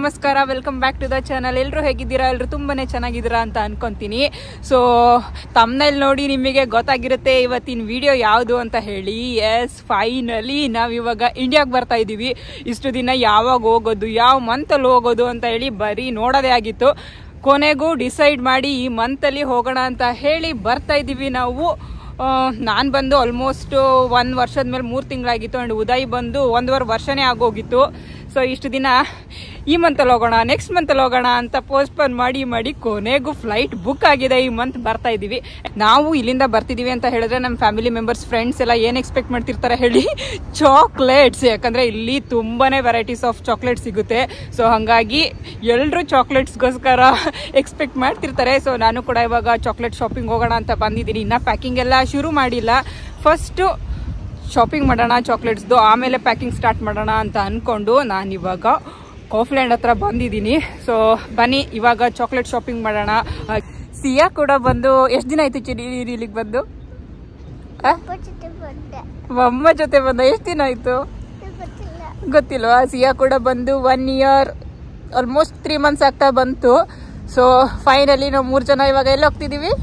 ನಮಸ್ಕಾರ welcome back to the channel ಎಲ್ಲರೂ ಹೇಗಿದ್ದೀರಾ ಎಲ್ಲರೂ ತುಂಬಾನೇ ಚೆನ್ನಾಗಿದ್ದೀರಾ ಅಂತ ಅನ್ಕೊಂತೀನಿ ಸೊ ತಮ್ಮನೇಲಿ ನೋಡಿ ನಿಮಗೆ ಗೊತ್ತಾಗಿರುತ್ತೆ ಇವತ್ತಿನ ವಿಡಿಯೋ ಯಾವುದು ಅಂತ ಹೇಳಿ ಎಸ್ ಫೈನಲಿ ನಾವು ಇವಾಗ ಇಂಡಿಯಾಗೆ ಬರ್ತಾ ಇದ್ದೀವಿ ಇಷ್ಟು ದಿನ ಯಾವಾಗ ಹೋಗೋದು ಯಾವ ಮಂತಲ್ಲಿ ಹೋಗೋದು ಅಂತ ಹೇಳಿ ಬರೀ ನೋಡೋದೇ ಆಗಿತ್ತು ಕೊನೆಗೂ ಡಿಸೈಡ್ ಮಾಡಿ ಈ ಮಂತಲ್ಲಿ ಹೋಗೋಣ ಅಂತ ಹೇಳಿ ಬರ್ತಾ ಇದ್ದೀವಿ ನಾವು ನಾನು ಬಂದು ಆಲ್ಮೋಸ್ಟ್ ಒಂದು ವರ್ಷದ ಮೇಲೆ ಮೂರು ತಿಂಗಳಾಗಿತ್ತು ಆ್ಯಂಡ್ ಉದಯ್ ಬಂದು ಒಂದೂವರೆ ವರ್ಷನೇ ಆಗೋಗಿತ್ತು ಸೊ ಇಷ್ಟು ದಿನ ಈ ಮಂತಲ್ಲಿ ಹೋಗೋಣ ನೆಕ್ಸ್ಟ್ ಮಂತಲ್ಲಿ ಹೋಗೋಣ ಅಂತ ಪೋಸ್ಟ್ಪೋನ್ ಮಾಡಿ ಮಾಡಿ ಕೊನೆಗೂ ಫ್ಲೈಟ್ ಬುಕ್ ಆಗಿದೆ ಈ ಮಂತ್ ಬರ್ತಾ ಇದ್ದೀವಿ ನಾವು ಇಲ್ಲಿಂದ ಬರ್ತಿದ್ದೀವಿ ಅಂತ ಹೇಳಿದ್ರೆ ನಮ್ಮ ಫ್ಯಾಮಿಲಿ ಮೆಂಬರ್ಸ್ ಫ್ರೆಂಡ್ಸ್ ಎಲ್ಲ ಏನು ಎಕ್ಸ್ಪೆಕ್ಟ್ ಮಾಡ್ತಿರ್ತಾರೆ ಹೇಳಿ ಚಾಕ್ಲೇಟ್ಸ್ ಯಾಕಂದರೆ ಇಲ್ಲಿ ತುಂಬಾ ವೆರೈಟೀಸ್ ಆಫ್ ಚಾಕ್ಲೇಟ್ ಸಿಗುತ್ತೆ ಸೊ ಹಾಗಾಗಿ ಎಲ್ಲರೂ ಚಾಕ್ಲೇಟ್ಸ್ಗೋಸ್ಕರ ಎಕ್ಸ್ಪೆಕ್ಟ್ ಮಾಡ್ತಿರ್ತಾರೆ ಸೊ ನಾನು ಕೂಡ ಇವಾಗ ಚಾಕ್ಲೇಟ್ ಶಾಪಿಂಗ್ ಹೋಗೋಣ ಅಂತ ಬಂದಿದ್ದೀನಿ ಇನ್ನು ಪ್ಯಾಕಿಂಗ್ ಎಲ್ಲ ಶುರು ಮಾಡಿಲ್ಲ ಫಸ್ಟು ಶಾಪಿಂಗ್ ಮಾಡೋಣ ಚಾಕ್ಲೇಟ್ಸ್ದು ಆಮೇಲೆ ಪ್ಯಾಕಿಂಗ್ ಸ್ಟಾರ್ಟ್ ಮಾಡೋಣ ಅಂತ ಅಂದ್ಕೊಂಡು ನಾನು ಇವಾಗ ಕಾಫ್ಲ್ಯಾಂಡ್ ಹತ್ರ ಬಂದಿದ್ದೀನಿ ಸೊ ಬನ್ನಿ ಇವಾಗ ಚಾಕ್ಲೇಟ್ ಶಾಪಿಂಗ್ ಮಾಡೋಣ ಆ, ಸಿಯಾ ಕೂಡ ಬಂದು ಎಷ್ಟು ದಿನ ಆಯ್ತು ಚಿರಿ ಇಲ್ಲಿಗೆ ಬಂದು ಆ? ಅಮ್ಮ ಜೊತೆ ಬಂದ ಎಷ್ಟು ದಿನ ಆಯ್ತು ಗೊತ್ತಿಲ್ವಾ ಸಿಯಾ ಕೂಡ ಬಂದು one year almost three months ಆಗ್ತಾ ಬಂತು ಸೊ ಫೈನಲಿ ನಾವು ಮೂರು ಜನ ಇವಾಗ ಎಲ್ಲಿ ಹೋಗ್ತಿದ್ದೀವಿ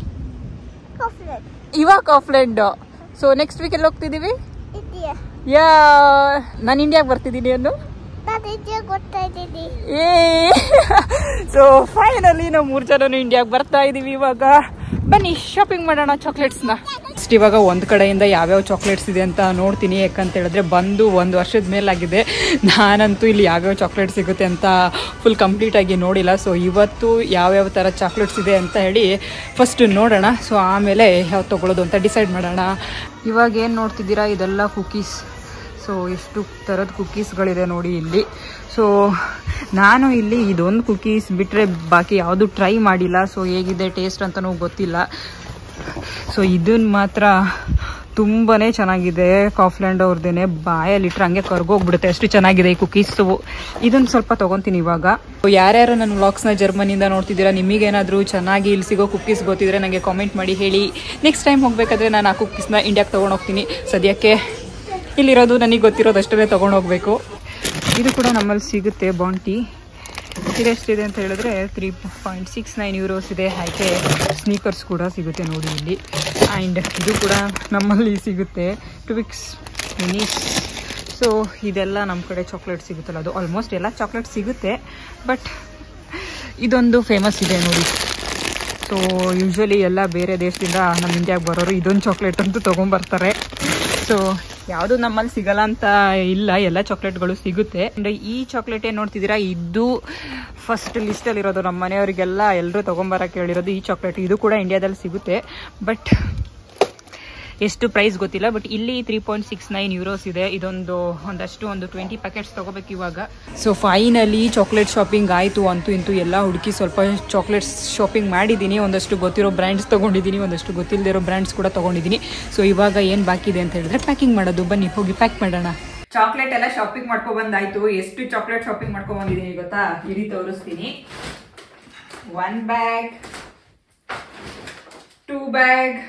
ಇವಾಗ ಕಾಫ್ಲ್ಯಾಂಡ್ ಸೊ ನೆಕ್ಸ್ಟ್ ವೀಕ್ ಎಲ್ಲಿ ಹೋಗ್ತಿದ್ದೀವಿ ಯಾ ನಾನು ಇಂಡಿಯಾಗೆ ಬರ್ತಿದ್ದೀನಿ ಅನ್ನು ಗೊತ್ತಾಯ್ತಿದ್ದಿ ಏ ಸೊ ಫೈನಲಿ ನಾವು ಮೂರು ಜನನು ಇಂಡಿಯಾಗೆ ಬರ್ತಾ ಇದೀವಿ ಇವಾಗ ಬನ್ನಿ ಶಾಪಿಂಗ್ ಮಾಡೋಣ ಚಾಕ್ಲೇಟ್ಸ್ನ ನೆಕ್ಸ್ಟ್ ಇವಾಗ ಒಂದು ಕಡೆಯಿಂದ ಯಾವ್ಯಾವ ಚಾಕ್ಲೇಟ್ಸ್ ಇದೆ ಅಂತ ನೋಡ್ತೀನಿ ಯಾಕಂತ ಹೇಳಿದ್ರೆ ಬಂದು ಒಂದು ವರ್ಷದ ಮೇಲಾಗಿದೆ ನಾನಂತೂ ಇಲ್ಲಿ ಯಾವ್ಯಾವ ಚಾಕ್ಲೇಟ್ ಸಿಗುತ್ತೆ ಅಂತ ಫುಲ್ ಕಂಪ್ಲೀಟಾಗಿ ನೋಡಿಲ್ಲ ಸೊ ಇವತ್ತು ಯಾವ್ಯಾವ ಥರ ಚಾಕ್ಲೇಟ್ಸ್ ಇದೆ ಅಂತ ಹೇಳಿ ಫಸ್ಟ್ ನೋಡೋಣ ಸೊ ಆಮೇಲೆ ಯಾವ್ದು ತೊಗೊಳೋದು ಅಂತ ಡಿಸೈಡ್ ಮಾಡೋಣ ಇವಾಗ ಏನು ನೋಡ್ತಿದ್ದೀರಾ ಇದೆಲ್ಲ ಕುಕೀಸ್ ಸೊ ಎಷ್ಟು ಥರದ ಕುಕೀಸ್ಗಳಿದೆ ನೋಡಿ ಇಲ್ಲಿ ಸೊ ನಾನು ಇಲ್ಲಿ ಇದೊಂದು ಕುಕೀಸ್ ಬಿಟ್ಟರೆ ಬಾಕಿ ಯಾವುದು ಟ್ರೈ ಮಾಡಿಲ್ಲ ಸೊ ಹೇಗಿದೆ ಟೇಸ್ಟ್ ಅಂತಲೂ ಗೊತ್ತಿಲ್ಲ ಸೊ ಇದನ್ನ ಮಾತ್ರ ತುಂಬಾ ಚೆನ್ನಾಗಿದೆ ಕಾಫ್ಲ್ಯಾಂಡ್ ಅವ್ರದ್ದೇನೆ ಬಾಯಲ್ಲಿಟ್ರೆ ಹಂಗೆ ಕರ್ಗೋಗ್ಬಿಡುತ್ತೆ ಅಷ್ಟು ಚೆನ್ನಾಗಿದೆ ಈ ಕುಕೀಸು ಇದನ್ನು ಸ್ವಲ್ಪ ತೊಗೊತೀನಿ ಇವಾಗ ಯಾರ್ಯಾರು ನನ್ನ ವ್ಲಾಗ್ಸ್ನ ಜರ್ಮನಿಯಿಂದ ನೋಡ್ತಿದ್ದೀರಾ ನಿಮಗೇನಾದರೂ ಚೆನ್ನಾಗಿ ಇಲ್ಲಿ ಸಿಗೋ ಕುಕೀಸ್ ಗೊತ್ತಿದ್ರೆ ನನಗೆ ಕಾಮೆಂಟ್ ಮಾಡಿ ಹೇಳಿ ನೆಕ್ಸ್ಟ್ ಟೈಮ್ ಹೋಗಬೇಕಾದ್ರೆ ನಾನು ಆ ಕುಕೀಸ್ನ ಇಂಡಿಯಾಗೆ ತೊಗೊಂಡು ಹೋಗ್ತೀನಿ ಸದ್ಯಕ್ಕೆ ಇಲ್ಲಿರೋದು ನನಗೆ ಗೊತ್ತಿರೋದು ಅಷ್ಟೇ ತೊಗೊಂಡು ಹೋಗಬೇಕು ಇದು ಕೂಡ ನಮ್ಮಲ್ಲಿ ಸಿಗುತ್ತೆ ಬಾಂಟಿ ಇದೆಷ್ಟಿದೆ ಅಂತ ಹೇಳಿದ್ರೆ three point six nine euros ಇದೆ ಹಾಗೆ ಸ್ನೀಕರ್ಸ್ ಕೂಡ ಸಿಗುತ್ತೆ ನೋಡಿ ಇಲ್ಲಿ ಆ್ಯಂಡ್ ಇದು ಕೂಡ ನಮ್ಮಲ್ಲಿ ಸಿಗುತ್ತೆ ಟ್ವಿಕ್ಸ್ ಮಿನೀಸ್ ಸೊ ಇದೆಲ್ಲ ನಮ್ಮ ಕಡೆ ಚಾಕ್ಲೇಟ್ ಸಿಗುತ್ತಲ್ಲ ಅದು ಆಲ್ಮೋಸ್ಟ್ ಎಲ್ಲ ಚಾಕ್ಲೇಟ್ ಸಿಗುತ್ತೆ ಬಟ್ ಇದೊಂದು ಫೇಮಸ್ ಇದೆ ನೋಡಿ ಸೊ ಯೂಶ್ವಲಿ ಎಲ್ಲ ಬೇರೆ ದೇಶದಿಂದ ನಮ್ಮ ಇಂಡಿಯಾಗೆ ಬರೋರು ಇದೊಂದು ಚಾಕ್ಲೇಟ್ ಅಂತೂ ತೊಗೊಂಬರ್ತಾರೆ ಸೊ ಯಾವುದು ನಮ್ಮಲ್ಲಿ ಸಿಗಲ್ಲ ಅಂತ ಇಲ್ಲ ಎಲ್ಲ ಚಾಕ್ಲೇಟ್ಗಳು ಸಿಗುತ್ತೆ ಅಂಡ್ ಈ ಚಾಕ್ಲೇಟ್ ಏನು ನೋಡ್ತಿದ್ದೀರಾ ಇದು ಫಸ್ಟ್ ಲಿಸ್ಟಲ್ಲಿ ಇರೋದು ನಮ್ಮ ಮನೆಯವರಿಗೆಲ್ಲ ಎಲ್ಲರೂ ತೊಗೊಂಬರಕ್ಕೆ ಹೇಳಿರೋದು ಈ ಚಾಕ್ಲೇಟ್ ಇದು ಕೂಡ ಇಂಡಿಯಾದಲ್ಲಿ ಸಿಗುತ್ತೆ ಬಟ್ ಎಷ್ಟು ಪ್ರೈಸ್ ಗೊತ್ತಿಲ್ಲ ಬಟ್ ಇಲ್ಲಿ three point six nine euros ಇದೆ ಇದೊಂದು ಒಂದಷ್ಟು ಒಂದು ಟ್ವೆಂಟಿ ಪ್ಯಾಕೆಟ್ಸ್ ತೊಗೋಬೇಕು ಇವಾಗ ಸೊ ಫೈನಲಿ ಚಾಕ್ಲೇಟ್ ಶಾಪಿಂಗ್ ಆಯಿತು ಅಂತೂ ಇಂತೂ ಎಲ್ಲ ಹುಡುಕಿ ಸ್ವಲ್ಪ ಚಾಕ್ಲೇಟ್ಸ್ ಶಾಪಿಂಗ್ ಮಾಡಿದ್ದೀನಿ ಒಂದಷ್ಟು ಗೊತ್ತಿರೋ ಬ್ರ್ಯಾಂಡ್ಸ್ ತೊಗೊಂಡಿದ್ದೀನಿ ಒಂದಷ್ಟು ಗೊತ್ತಿಲ್ಲದಿರೋ ಬ್ರ್ಯಾಂಡ್ಸ್ ಕೂಡ ತೊಗೊಂಡಿದ್ದೀನಿ ಸೊ ಇವಾಗ ಏನು ಬಾಕಿ ಇದೆ ಅಂತ ಹೇಳಿದ್ರೆ ಪ್ಯಾಕಿಂಗ್ ಮಾಡೋದು ಬನ್ನಿ ಹೋಗಿ ಪ್ಯಾಕ್ ಮಾಡೋಣ ಚಾಕ್ಲೇಟ್ ಎಲ್ಲ ಶಾಪಿಂಗ್ ಮಾಡ್ಕೊ ಬಂದಾಯ್ತು ಎಷ್ಟು ಚಾಕ್ಲೇಟ್ ಶಾಪಿಂಗ್ ಮಾಡ್ಕೊ ಬಂದಿದ್ದೀನಿ ಗೊತ್ತಾ ಈ ರೀತಿ ತೋರಿಸ್ತೀನಿ one bag two bag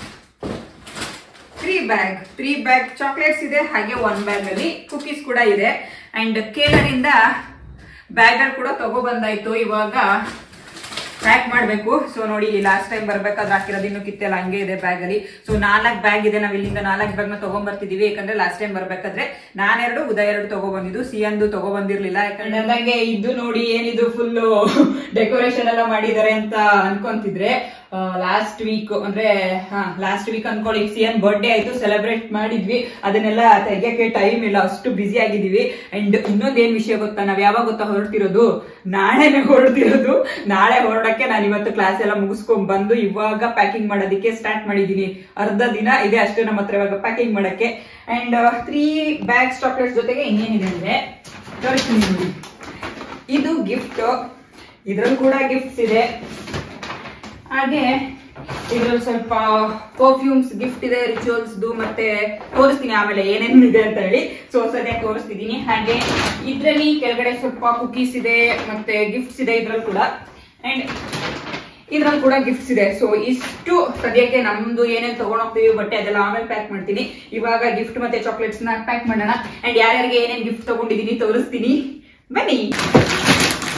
three bag three bag chocolates ಇದೆ ಹಾಗೆ ಒನ್ ಬ್ಯಾಗ್ ಅಲ್ಲಿ ಕುಕೀಸ್ ಕೂಡ ಇದೆ ಅಂಡ್ ಕೇಲರ್ ಇಂದ ಬ್ಯಾಗ್ ಅಲ್ಲಿ ಕೂಡ ತಗೋ ಬಂದಾಯ್ತು ಇವಾಗ ಪ್ಯಾಕ್ ಮಾಡಬೇಕು ಸೊ ನೋಡಿ ಲಾಸ್ಟ್ ಟೈಮ್ ಬರ್ಬೇಕಾದ್ರೆ ಹಾಕಿರೋದು ಇನ್ನು ಕಿತ್ತೆಲ್ಲ ಹಂಗೆ ಇದೆ ಬ್ಯಾಗ್ ಅಲ್ಲಿ ಸೊ ನಾಲ್ಕು ಬ್ಯಾಗ್ ಇದೆ ನಾವ್ ಇಲ್ಲಿಂದ ನಾಲ್ಕು ಬ್ಯಾಗ್ ನ ತಗೊಂಡ್ಬರ್ತಿದೀವಿ ಯಾಕಂದ್ರೆ ಲಾಸ್ಟ್ ಟೈಮ್ ಬರ್ಬೇಕಾದ್ರೆ ನಾನೆರಡು ಉದಯ ಎರಡು ತಗೊಬಂದಿದ್ದು ಸಿಯಂದು ತಗೊಬಂದಿರ್ಲಿಲ್ಲ ಯಾಕಂದ್ರೆ ಅಂದಂಗೆ ಇದು ನೋಡಿ ಏನಿದು ಫುಲ್ ಡೆಕೋರೇಷನ್ ಎಲ್ಲ ಮಾಡಿದ್ದಾರೆ ಅಂತ ಅನ್ಕೊಂತಿದ್ರೆ ಲಾಸ್ಟ್ ವೀಕ್ ಅಂದ್ರೆ ಲಾಸ್ಟ್ ವೀಕ್ ಅನ್ಕೊಳ್ಳಿ ಸಿಯನ್ ಬರ್ಡೇ ಆಯ್ತು ಸೆಲೆಬ್ರೇಟ್ ಮಾಡಿದ್ವಿ ಅದನ್ನೆಲ್ಲ ತೆಗಿಯಕ್ಕೆ ಟೈಮ್ ಇಲ್ಲ ಅಷ್ಟು ಬ್ಯುಸಿ ಆಗಿದೀವಿ ಅಂಡ್ ಇನ್ನೊಂದ್ ಏನ್ ವಿಷಯ ಗೊತ್ತಾ ನಾವ್ ಯಾವಾಗ ಗೊತ್ತಾ ಹೊರಟಿರೋದು ನಾಳೆನೆ ಹೊರಟಿರೋದು ನಾಳೆ ಹೊರಡಕ್ಕೆ ನಾನು ಇವತ್ತು ಕ್ಲಾಸ್ ಎಲ್ಲ ಮುಗಿಸ್ಕೊಂಡ್ ಬಂದು ಇವಾಗ ಪ್ಯಾಕಿಂಗ್ ಮಾಡೋದಕ್ಕೆ ಸ್ಟಾರ್ಟ್ ಮಾಡಿದೀನಿ ಅರ್ಧ ದಿನ ಇದೆ ಅಷ್ಟೇ ನಮ್ಮ ಹತ್ರ ಇವಾಗ ಪ್ಯಾಕಿಂಗ್ ಮಾಡಕ್ಕೆ ಅಂಡ್ ತ್ರೀ ಬ್ಯಾಗ್ಸ್ ಚಾಕ್ಲೇಟ್ಸ್ ಜೊತೆಗೆ ಇನ್ನೇನಿದೆ ಅಂದ್ರೆ ತೋರಿಸ್ತೀನಿ ನೋಡಿ ಇದು ಗಿಫ್ಟ್ ಇದ್ರಲ್ಲಿ ಕೂಡ ಗಿಫ್ಟ್ಸ್ ಇದೆ ಹಾಗೆ ಇದ್ರಲ್ಲಿ ಸ್ವಲ್ಪ ಪರ್ಫ್ಯೂಮ್ಸ್ ಗಿಫ್ಟ್ ಇದೆ ರಿಚುವಲ್ಸ್ದು ಮತ್ತೆ ತೋರಿಸ್ತೀನಿ ಆಮೇಲೆ ಏನೇನು ಇದೆ ಅಂತ ಹೇಳಿ ಸೊ ಸದ್ಯಕ್ಕೆ ತೋರಿಸ್ತಿದ್ದೀನಿ ಹಾಗೆ ಇದ್ರಲ್ಲಿ ಕೆಳಗಡೆ ಸ್ವಲ್ಪ ಕುಕೀಸ್ ಇದೆ ಮತ್ತೆ ಗಿಫ್ಟ್ಸ್ ಇದೆ ಇದ್ರಲ್ಲಿ ಕೂಡ ಅಂಡ್ ಇದ್ರಲ್ಲಿ ಕೂಡ ಗಿಫ್ಟ್ಸ್ ಇದೆ ಸೊ ಇಷ್ಟು ಸದ್ಯಕ್ಕೆ ನಮ್ದು ಏನೇನು ತಗೊಂಡೋಗ್ತೀವಿ ಬಟ್ಟೆ ಅದೆಲ್ಲ ಆಮೇಲೆ ಪ್ಯಾಕ್ ಮಾಡ್ತೀನಿ ಇವಾಗ ಗಿಫ್ಟ್ ಮತ್ತೆ ಚಾಕ್ಲೇಟ್ಸ್ ನ ಪ್ಯಾಕ್ ಮಾಡೋಣ ಅಂಡ್ ಯಾರ್ಯಾರಿಗೆ ಏನೇನ್ ಗಿಫ್ಟ್ ತಗೊಂಡಿದೀನಿ ತೋರಿಸ್ತೀನಿ ಬನ್ನಿ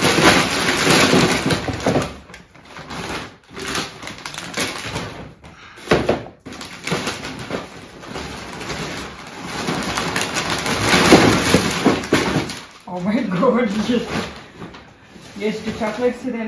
ಮೈ ಗಾಡ್ ಎಷ್ಟು ಚಾಕ್ಲೇಟ್ಸ್ ಇದೆ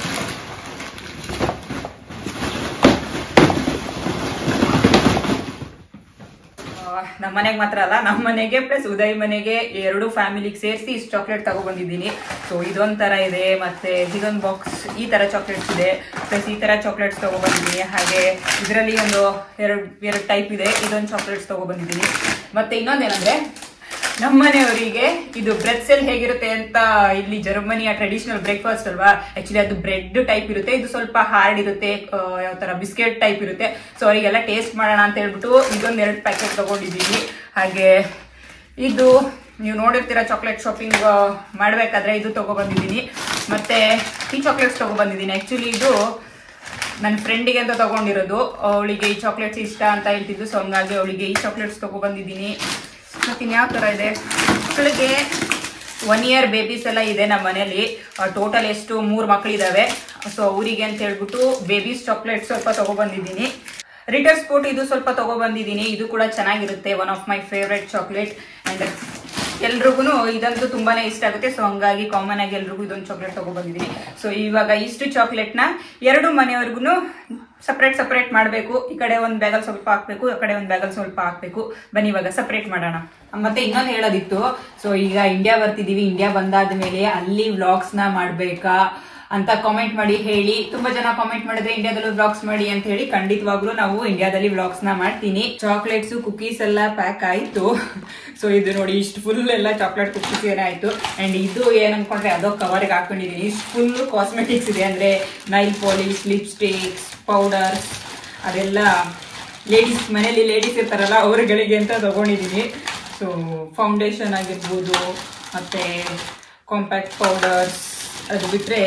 ನಮ್ಮ ಮನೆಗೆ ಮಾತ್ರ ಅಲ್ಲ ನಮ್ಮ ಮನೆಗೆ ಪ್ಲಸ್ ಉದಯ್ ಮನೆಗೆ ಎರಡು ಫ್ಯಾಮಿಲಿಗೆ ಸೇರಿಸಿ ಇಷ್ಟು ಚಾಕ್ಲೇಟ್ ತಗೊಬಂದಿದ್ದೀನಿ ಸೊ ಇದೊಂಥರ ಇದೆ ಮತ್ತೆ ಇದೊಂದು ಬಾಕ್ಸ್ ಈ ಥರ ಚಾಕ್ಲೇಟ್ಸ್ ಇದೆ ಪ್ಲಸ್ ಈ ಥರ ಚಾಕ್ಲೇಟ್ಸ್ ತಗೊಬಂದಿದ್ದೀನಿ ಹಾಗೆ ಇದರಲ್ಲಿ ಒಂದು ಎರಡು ಎರಡು ಟೈಪ್ ಇದೆ ಇದೊಂದು ಚಾಕ್ಲೇಟ್ಸ್ ತಗೊಬಂದಿದ್ದೀನಿ ಮತ್ತೆ ಇನ್ನೊಂದೇನಂದ್ರೆ ನಮ್ಮ ಮನೆಯವರಿಗೆ ಇದು ಬ್ರೆಡ್ ಸೆಲ್ ಹೇಗಿರುತ್ತೆ ಅಂತ ಇಲ್ಲಿ ಜರ್ಮನಿಯ ಟ್ರೆಡಿಷನಲ್ ಬ್ರೇಕ್ಫಾಸ್ಟ್ ಅಲ್ವಾ ಆಕ್ಚುಲಿ ಅದು ಬ್ರೆಡ್ ಟೈಪ್ ಇರುತ್ತೆ ಇದು ಸ್ವಲ್ಪ ಹಾರ್ಡ್ ಇರುತ್ತೆ ಯಾವ ತರ ಬಿಸ್ಕೆಟ್ ಟೈಪ್ ಇರುತ್ತೆ ಸೊ ಅವರಿಗೆಲ್ಲ ಟೇಸ್ಟ್ ಮಾಡೋಣ ಅಂತ ಹೇಳ್ಬಿಟ್ಟು ಇದೊಂದು ಎರಡು ಪ್ಯಾಕೆಟ್ ತಗೊಂಡಿದ್ದೀನಿ ಹಾಗೆ ಇದು ನೀವು ನೋಡಿರ್ತೀರ ಚಾಕ್ಲೇಟ್ ಶಾಪಿಂಗ್ ಮಾಡಬೇಕಾದ್ರೆ ಇದು ತಗೊಬಂದಿದ್ದೀನಿ ಮತ್ತೆ ಈ ಚಾಕ್ಲೇಟ್ಸ್ ತಗೊಬಂದಿದ್ದೀನಿ ಆಕ್ಚುಲಿ ಇದು ನನ್ನ ಫ್ರೆಂಡಿಗೆ ಅಂತ ತಗೊಂಡಿರೋದು ಅವಳಿಗೆ ಈ ಚಾಕ್ಲೇಟ್ಸ್ ಇಷ್ಟ ಅಂತ ಹೇಳ್ತಿದ್ದು ಸೊ ಹಂಗಾಗಿ ಅವಳಿಗೆ ಈ ಚಾಕ್ಲೇಟ್ಸ್ ತಗೊಬಂದಿದ್ದೀನಿ ಮತ್ತೆ ಇನ್ಯಾವ ಥರ ಇದೆ ಮಕ್ಕಳಿಗೆ ಒನ್ ಇಯರ್ ಬೇಬೀಸ್ ಎಲ್ಲ ಇದೆ ನಮ್ಮ ಮನೇಲಿ ಟೋಟಲ್ ಎಷ್ಟು ಮೂರು ಮಕ್ಕಳಿದಾವೆ ಸೊ ಅವರಿಗೆ ಅಂತ ಹೇಳ್ಬಿಟ್ಟು ಬೇಬೀಸ್ ಚಾಕ್ಲೇಟ್ ಸ್ವಲ್ಪ ತಗೊಬಂದಿದ್ದೀನಿ ರಿಟರ್ ಸ್ಪೋರ್ಟ್ ಇದು ಸ್ವಲ್ಪ ತಗೊಬಂದಿದ್ದೀನಿ ಇದು ಕೂಡ ಚೆನ್ನಾಗಿರುತ್ತೆ one of my favourite chocolate and ಎಲ್ರಿಗೂ ಇದಂತೂ ತುಂಬಾನೇ ಇಷ್ಟ ಆಗುತ್ತೆ ಸೊ ಹಂಗಾಗಿ ಕಾಮನ್ ಆಗಿ ಎಲ್ರಿಗೂ ಇದೊಂದು ಚಾಕ್ಲೇಟ್ ತಗೊಬಂದಿದ್ದೀನಿ ಸೊ ಇವಾಗ ಇಷ್ಟು ಚಾಕ್ಲೇಟ್ನ ಎರಡು ಮನೆಯವ್ರಿಗೂ ಸಪ್ರೇಟ್ ಸಪ್ರೇಟ್ ಮಾಡಬೇಕು ಈ ಕಡೆ ಒಂದು ಬ್ಯಾಗಲ್ ಸ್ವಲ್ಪ ಹಾಕ್ಬೇಕು ಆ ಕಡೆ ಒಂದು ಬ್ಯಾಗಲ್ ಸ್ವಲ್ಪ ಹಾಕ್ಬೇಕು ಬನ್ನಿ ಇವಾಗ ಸಪ್ರೇಟ್ ಮಾಡೋಣ ಮತ್ತೆ ಇನ್ನೊಂದು ಹೇಳೋದಿತ್ತು ಸೊ ಈಗ ಇಂಡಿಯಾ ಬರ್ತಿದೀವಿ ಇಂಡಿಯಾ ಬಂದಾದ ಮೇಲೆ ಅಲ್ಲಿ ವ್ಲಾಗ್ಸ್ ನ ಮಾಡ್ಬೇಕಾ ಅಂತ ಕಾಮೆಂಟ್ ಮಾಡಿ ಹೇಳಿ ತುಂಬಾ ಜನ ಕಾಮೆಂಟ್ ಮಾಡಿದ್ರೆ ಇಂಡಿಯಾದಲ್ಲೂ ವ್ಲಾಗ್ಸ್ ಮಾಡಿ ಅಂತ ಹೇಳಿ ಖಂಡಿತವಾಗ್ಲೂ ನಾವು ಇಂಡಿಯಾದಲ್ಲಿ ವ್ಲಾಗ್ಸ್ ನ ಮಾಡ್ತೀನಿ ಚಾಕ್ಲೇಟ್ಸ್ ಕುಕೀಸ್ ಎಲ್ಲ ಪ್ಯಾಕ್ ಆಯ್ತು ಸೊ ಇದು ನೋಡಿ ಇಷ್ಟು ಫುಲ್ ಎಲ್ಲ ಚಾಕ್ಲೇಟ್ ಕುಕೀಸ್ ಏನಾಯ್ತು ಅಂಡ್ ಇದು ಏನ್ ಅನ್ಕೊಂಡ್ರೆ ಅದೋ ಕವರ್ಗೆ ಹಾಕೊಂಡಿದೀನಿ ಇಷ್ಟು ಫುಲ್ ಕಾಸ್ಮೆಟಿಕ್ಸ್ ಇದೆ ಅಂದ್ರೆ ನೈಲ್ ಪಾಲಿಶ್ ಲಿಪ್ಸ್ಟಿಕ್ಸ್ ಪೌಡರ್ಸ್ ಅದೆಲ್ಲ ಲೇಡೀಸ್ ಮನೇಲಿ ಲೇಡೀಸ್ ಇರ್ತಾರಲ್ಲ ಅವ್ರಗಳಿಗೆ ಅಂತ ತಗೊಂಡಿದ್ದೀನಿ ಸೊ ಫೌಂಡೇಶನ್ ಆಗಿರ್ಬೋದು ಮತ್ತೆ ಕಾಂಪ್ಯಾಕ್ಟ್ ಪೌಡರ್ಸ್ ಅದು ಬಿಟ್ಟರೆ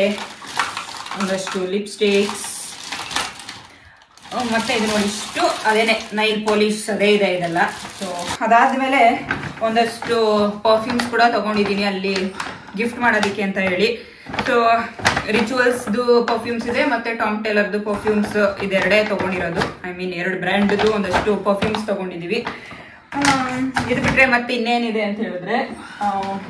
ಒಂದಷ್ಟು ಲಿಪ್ಸ್ಟಿಕ್ಸ್ ಮತ್ತೆ ಇದು ನೋಡಿ ಇಷ್ಟು ಅದೇನೆ ನೈಲ್ ಪಾಲಿಶ್ ಅದೇ ಇದೆ ಇದೆಲ್ಲ ಸೊ ಅದಾದ್ಮೇಲೆ ಒಂದಷ್ಟು ಪರ್ಫ್ಯೂಮ್ಸ್ ಕೂಡ ತಗೊಂಡಿದ್ದೀನಿ ಅಲ್ಲಿ ಗಿಫ್ಟ್ ಮಾಡೋದಕ್ಕೆ ಅಂತ ಹೇಳಿ ಸೊ ರಿಚುವಲ್ಸ್ದು ಪರ್ಫ್ಯೂಮ್ಸ್ ಇದೆ ಮತ್ತೆ ಟಾಮ್ ಟೇಲರ್ದು ಪರ್ಫ್ಯೂಮ್ಸ್ ಇದೆರಡೇ ತಗೊಂಡಿರೋದು ಐ ಮೀನ್ ಎರಡು ಬ್ರ್ಯಾಂಡ್ದು ಒಂದಷ್ಟು ಪರ್ಫ್ಯೂಮ್ಸ್ ತಗೊಂಡಿದ್ದೀವಿ ಆ, ಇದು ಬಿಟ್ರೆ ಮತ್ತೆ ಇನ್ನೇನಿದೆ ಅಂತ ಹೇಳಿದ್ರೆ ಆ,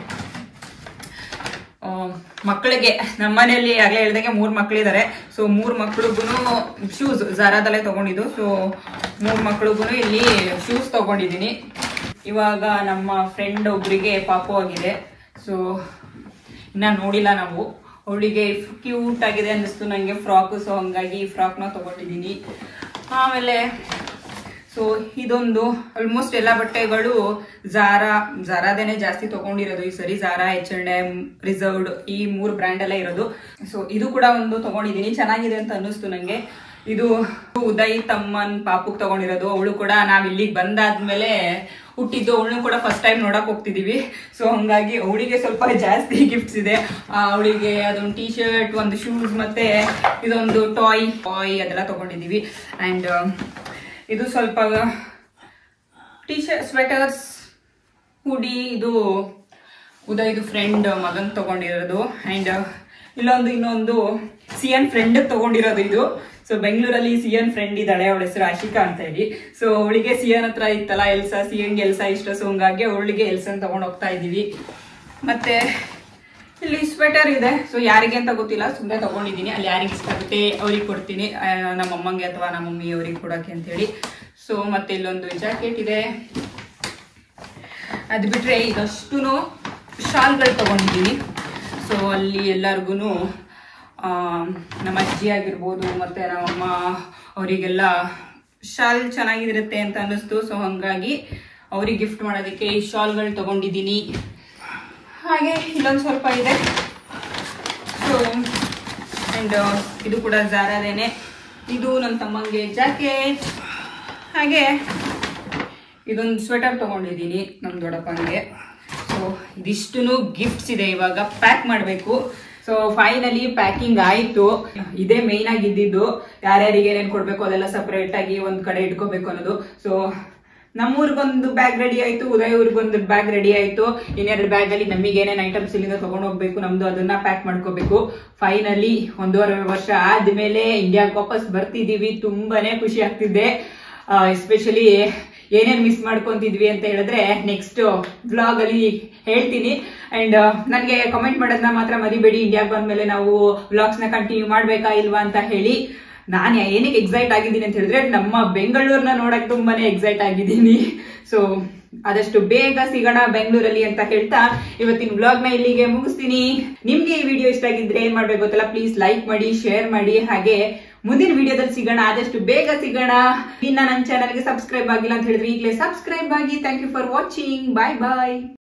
ಆ, ಮಕ್ಕಳಿಗೆ ನಮ್ಮ ಮನೆಯಲ್ಲಿ ಆಗಲೇ ಹೇಳ್ದಂಗೆ ಮೂರು ಮಕ್ಕಳಿದ್ದಾರೆ ಸೊ ಮೂರು ಮಕ್ಳಿಗೂ ಶೂಸ್ ಜಾರಾದಲ್ಲೇ ತಗೊಂಡಿದ್ದು ಸೊ ಮೂರು ಮಕ್ಳಿಗೂ ಇಲ್ಲಿ ಶೂಸ್ ತಗೊಂಡಿದ್ದೀನಿ ಇವಾಗ ನಮ್ಮ ಫ್ರೆಂಡ್ ಒಬ್ರಿಗೆ ಪಾಪು ಆಗಿದೆ ಸೊ ಇನ್ನ ನೋಡಿಲ್ಲ ನಾವು ಅವಳಿಗೆ ಕ್ಯೂಟ್ ಆಗಿದೆ ಅನ್ನಿಸ್ತು ನನಗೆ ಫ್ರಾಕ್ ಸೊ ಹಂಗಾಗಿ ಈ ಫ್ರಾಕ್ನ ತಗೊಂಡಿದ್ದೀನಿ ಆಮೇಲೆ ಸೊ ಇದೊಂದು ಆಲ್ಮೋಸ್ಟ್ ಎಲ್ಲ ಬಟ್ಟೆಗಳು ಜಾರಾ ಜಾರಾದೇನೆ ಜಾಸ್ತಿ ತಗೊಂಡಿರೋದು ಈ ಸರಿ Zara H and M reserved ಈ ಮೂರು ಬ್ರ್ಯಾಂಡ್ ಎಲ್ಲ ಇರೋದು ಸೊ ಇದು ಕೂಡ ಒಂದು ತಗೊಂಡಿದ್ದೀನಿ ಚೆನ್ನಾಗಿದೆ ಅಂತ ಅನ್ನಿಸ್ತು ನಂಗೆ ಇದು ಉದಯ್ ತಮ್ಮನ್ ಪಾಪುಗ್ ತಗೊಂಡಿರೋದು ಅವಳು ಕೂಡ ನಾವ್ ಇಲ್ಲಿಗೆ ಬಂದಾದ್ಮೇಲೆ ಹುಟ್ಟಿದ್ದು ಅವಳನ್ನು ಕೂಡ ಫಸ್ಟ್ ಟೈಮ್ ನೋಡಕ್ ಹೋಗ್ತಿದೀವಿ ಸೊ ಹಂಗಾಗಿ ಅವಳಿಗೆ ಸ್ವಲ್ಪ ಜಾಸ್ತಿ ಗಿಫ್ಟ್ಸ್ ಇದೆ ಅವಳಿಗೆ ಅದೊಂದು ಟಿ ಶರ್ಟ್ ಒಂದು ಶೂಸ್ ಮತ್ತೆ ಇದೊಂದು ಟಾಯ್ ಟಾಯ್ ಅದೆಲ್ಲ ತಗೊಂಡಿದೀವಿ ಅಂಡ್ ಇದು ಸ್ವಲ್ಪ ಟಿ ಶರ್ಟ್ ಸ್ವೆಟರ್ಸ್ ಹುಡಿ ಇದು ಉದಯ್ದು ಫ್ರೆಂಡ್ ಮಗನ್ ತಗೊಂಡಿರೋದು ಅಂಡ್ ಇಲ್ಲೊಂದು ಇನ್ನೊಂದು ಸಿ ಎನ್ ಫ್ರೆಂಡ್ ತಗೊಂಡಿರೋದು ಇದು ಸೊ ಬೆಂಗಳೂರಲ್ಲಿ ಸಿ ಎನ್ ಫ್ರೆಂಡ್ ಇದ್ದಾಳೆ ಅವಳ ಹೆಸರು ಆಶಿಕಾ ಅಂತ ಹೇಳಿ ಸೊ ಅವಳಿಗೆ ಸಿ ಎನ್ ಹತ್ರ ಇತ್ತಲ್ಲ ಎಲ್ಸಾ ಸಿ ಎನ್ಗೆ ಎಲ್ಸಾ ಇಷ್ಟ ಸೊ ಹಂಗಾಗಿ ಅವಳಿಗೆ ಎಲ್ಸನ್ ತಗೊಂಡು ಹೋಗ್ತಾ ಇದೀವಿ ಮತ್ತೆ ಇಲ್ಲಿ ಸ್ವೆಟರ್ ಇದೆ ಸೊ ಯಾರಿಗೆ ಅಂತ ಗೊತ್ತಿಲ್ಲ ಸುಮ್ಮನೆ ತಗೊಂಡಿದ್ದೀನಿ ಅಲ್ಲಿ ಯಾರಿಗೆ ಇಷ್ಟ ಆಗುತ್ತೆ ಅವ್ರಿಗೆ ಕೊಡ್ತೀನಿ ಆ, ನಮ್ಮ ಅಮ್ಮಂಗೆ ಅಥವಾ ನಮ್ಮ ಮಮ್ಮಿ ಅವ್ರಿಗೆ ಕೊಡೋಕ್ಕೆ ಅಂತ ಹೇಳಿ ಸೊ ಮತ್ತೆ ಇಲ್ಲೊಂದು ಜಾಕೆಟ್ ಇದೆ ಅದು ಬಿಟ್ರೆ ಇದಷ್ಟು ಶಾಲ್ಗಳು ತಗೊಂಡಿದ್ದೀನಿ ಸೊ ಅಲ್ಲಿ ಎಲ್ಲರಿಗೂ ನಮ್ಮ ಅಜ್ಜಿ ಆಗಿರ್ಬೋದು ಮತ್ತೆ ನಮ್ಮಮ್ಮ ಅವರಿಗೆಲ್ಲ ಶಾಲ್ ಚೆನ್ನಾಗಿರುತ್ತೆ ಅಂತ ಅನ್ನಿಸ್ತು ಸೊ ಹಂಗಾಗಿ ಅವ್ರಿಗೆ ಗಿಫ್ಟ್ ಮಾಡೋದಕ್ಕೆ ಈ ಶಾಲ್ಗಳು ತಗೊಂಡಿದ್ದೀನಿ ಹಾಗೆ ಇಲ್ಲೊಂದು ಸ್ವಲ್ಪ ಇದೆ ಸೊ ಆ್ಯಂಡ್ ಇದು ಕೂಡ ಜಾರದೇನೆ ಇದು ನನ್ನ ತಮ್ಮಂಗೆ ಜಾಕೆಟ್ ಹಾಗೆ ಇದೊಂದು ಸ್ವೆಟರ್ ತಗೊಂಡಿದ್ದೀನಿ ನಮ್ಮ ದೊಡ್ಡಪ್ಪನಿಗೆ ಸೊ ಇದಿಷ್ಟು ಗಿಫ್ಟ್ಸ್ ಇದೆ ಇವಾಗ ಪ್ಯಾಕ್ ಮಾಡಬೇಕು ಸೊ ಫೈನಲಿ ಪ್ಯಾಕಿಂಗ್ ಆಯಿತು ಇದೇ ಮೇಯ್ನ್ ಆಗಿ ಇದ್ದಿದ್ದು ಯಾರ್ಯಾರಿಗೆ ಏನೇನು ಕೊಡಬೇಕು ಅದೆಲ್ಲ ಸಪ್ರೇಟ್ ಆಗಿ ಒಂದು ಕಡೆ ಇಟ್ಕೋಬೇಕು ಅನ್ನೋದು ಸೊ ನಮ್ಮೂರಿಗೊಂದು ಬ್ಯಾಗ್ ರೆಡಿ ಆಯ್ತು ಉದಯ್ ಊರಿಗೊಂದು ಬ್ಯಾಗ್ ರೆಡಿ ಆಯ್ತು ಇನ್ನೆರಡು ಬ್ಯಾಗ್ ಅಲ್ಲಿ ನಮಗೆ ಏನೇನು ಐಟಮ್ಸ್ ಇಲ್ಲಿಂದ ತಗೊಂಡು ಹೋಗ್ಬೇಕು ನಮ್ದು ಅದನ್ನ ಪ್ಯಾಕ್ ಮಾಡ್ಕೋಬೇಕು ಫೈನಲಿ ಒಂದೂವರೆ ವರ್ಷ ಆದ್ಮೇಲೆ ಇಂಡಿಯಾಗೆ ವಾಪಸ್ ಬರ್ತಿದೀವಿ ತುಂಬಾನೇ ಖುಷಿ ಆಗ್ತಿದೆ ಎಸ್ಪೆಷಲಿ ಏನೇನ್ ಮಿಸ್ ಮಾಡ್ಕೊಂತಿದ್ವಿ ಅಂತ ಹೇಳಿದ್ರೆ ನೆಕ್ಸ್ಟ್ ಬ್ಲಾಗ್ ಅಲ್ಲಿ ಹೇಳ್ತೀನಿ ಅಂಡ್ ನನಗೆ ಕಮೆಂಟ್ ಮಾಡೋದನ್ನ ಮಾತ್ರ ಮರಿಬೇಡಿ ಇಂಡಿಯಾಗೆ ಬಂದ್ಮೇಲೆ ನಾವು ವ್ಲಾಗ್ಸ್ ನ ಕಂಟಿನ್ಯೂ ಮಾಡ್ಬೇಕಾ ಇಲ್ವಾ ಅಂತ ಹೇಳಿ ನಾನು ಏನಕ್ಕೆ ಎಕ್ಸೈಟ್ ಆಗಿದ್ದೀನಿ ಅಂತ ಹೇಳಿದ್ರೆ ನಮ್ಮ ಬೆಂಗಳೂರನ್ನ ನೋಡಕ್ ತುಂಬಾನೇ ಎಕ್ಸೈಟ್ ಆಗಿದ್ದೀನಿ ಸೊ ಆದಷ್ಟು ಬೇಗ ಸಿಗೋಣ ಬೆಂಗಳೂರಲ್ಲಿ ಅಂತ ಹೇಳ್ತಾ ಇವತ್ತಿನ ವ್ಲಾಗ್ ನ ಇಲ್ಲಿಗೆ ಮುಗಿಸ್ತೀನಿ ನಿಮ್ಗೆ ಈ ವಿಡಿಯೋ ಇಷ್ಟ ಆಗಿದ್ರೆ ಏನ್ ಮಾಡ್ಬೇಕು ಗೊತ್ತಲ್ಲ ಪ್ಲೀಸ್ ಲೈಕ್ ಮಾಡಿ ಶೇರ್ ಮಾಡಿ ಹಾಗೆ ಮುಂದಿನ ವಿಡಿಯೋದಲ್ಲಿ ಸಿಗೋಣ ಆದಷ್ಟು ಬೇಗ ಸಿಗೋಣ ಇನ್ನ ನನ್ನ ಚಾನಲ್ಗೆ ಸಬ್ಸ್ಕ್ರೈಬ್ ಆಗಿಲ್ಲ ಅಂತ ಹೇಳಿದ್ರೆ ಈಗಲೇ ಸಬ್ಸ್ಕ್ರೈಬ್ ಆಗಿ thank you for watching bye bye